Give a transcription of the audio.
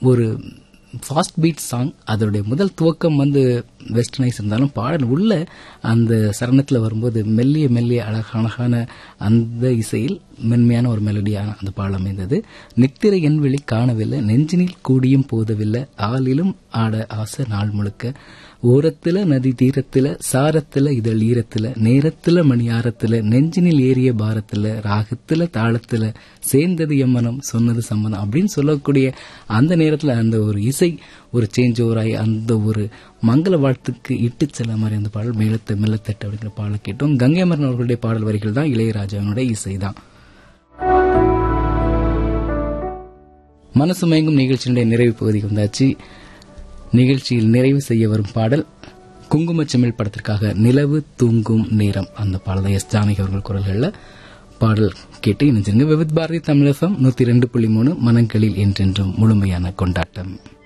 ஒரு fast beat song அதோடைய முதல் துவக்கம் வந்து வெஸ்டர்னைஸ் இருந்தாலும் பாடல் உள்ள அந்த சரணத்தில் வரும்போது மெல்லிய மெல்லிய அழகான அழகான அந்த இசையில் மென்மையான ஒரு மெலடியான அந்த பாடல் அமைந்தது நித்திரை என் விழி காணவில்லை நெஞ்சினில் கூடியும் போதவில்லை ஆளிலும் ஆட ஆசை நாள் முழுக்க ஓரத்துல நதி தீரத்துல சாரத்துல இதழ் ஈரத்துல நேரத்துல மணியாரத்துல நெஞ்சினில் ஏறிய பாரத்துல ராகத்துல தாளத்துல சேர்ந்தது எம்மனம் சொன்னது சம்மதம் அப்படின்னு சொல்லக்கூடிய அந்த நேரத்துல அந்த ஒரு இசை ஒரு சேஞ்ச் ஓவராகி அந்த ஒரு மங்கள வாழ்த்துக்கு இட்டு செல்ல மாதிரி அந்த பாடல் மேலத்தை மெல்லத்தட்டு அப்படிங்கிற பாடலை கேட்டோம் கங்கை மரன் அவர்களுடைய பாடல் வரிகள் தான் இளையராஜாவினுடைய இசை தான் மனசு மயங்கும் நிகழ்ச்சியினுடைய நிறைவு பகுதிக்கு வந்தாச்சு நிகழ்ச்சியில் நிறைவு செய்ய வரும் பாடல் குங்குமச்சிமிழ் படத்திற்காக நிலவு தூங்கும் நேரம் அந்த பாடலை எஸ் ஜானகி அவர்கள் குரல்களில் பாடல் கேட்டு இணைஞ்சிருங்க விவித் பாரதி தமிழகம் நூத்தி ரெண்டு புள்ளி மூணு மனங்களில் என்றென்றும் முழுமையான கொண்டாட்டம்